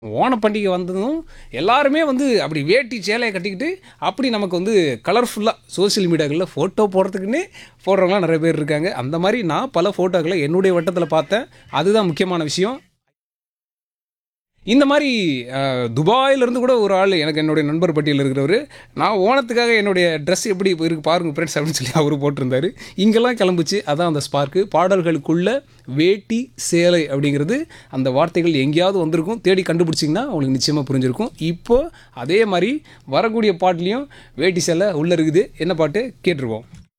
ஓணம் பண்டிகை வந்ததும் எல்லாருமே வந்து அப்படி வேட்டி சேலையை கட்டிக்கிட்டு அப்படி நமக்கு வந்து கலர்ஃபுல்லாக சோஷியல் மீடியாக்களில் ஃபோட்டோ போடுறதுக்குன்னே போடுறவங்களாம் நிறைய பேர் இருக்காங்க அந்த மாதிரி நான் பல ஃபோட்டோக்களை என்னுடைய வட்டத்தில் பார்த்தேன் அதுதான் முக்கியமான விஷயம் இந்த மாதிரி அஹ், துபாயிலிருந்து கூட ஒரு ஆள் எனக்கு என்னுடைய நண்பர் பட்டியலில் இருக்கிறவர் நான் ஓணத்துக்காக என்னுடைய ட்ரெஸ் எப்படி இப்போ இருக்கு பாருங்க ஃப்ரெண்ட்ஸ் அப்படின்னு சொல்லி அவர் போட்டிருந்தாரு இங்கெல்லாம் கிளம்புச்சு அதான் அந்த ஸ்பார்க்கு பாடல்களுக்குள்ள வேட்டி சேலை அப்படிங்கிறது அந்த வார்த்தைகள் எங்கேயாவது வந்திருக்கும் தேடி கண்டுபிடிச்சிங்கன்னா உங்களுக்கு நிச்சயமாக புரிஞ்சிருக்கும் இப்போ அதே மாதிரி வரக்கூடிய பாட்டுலேயும் வேட்டி சேலை உள்ளே இருக்குது என்ன பாட்டு கேட்டுருவோம்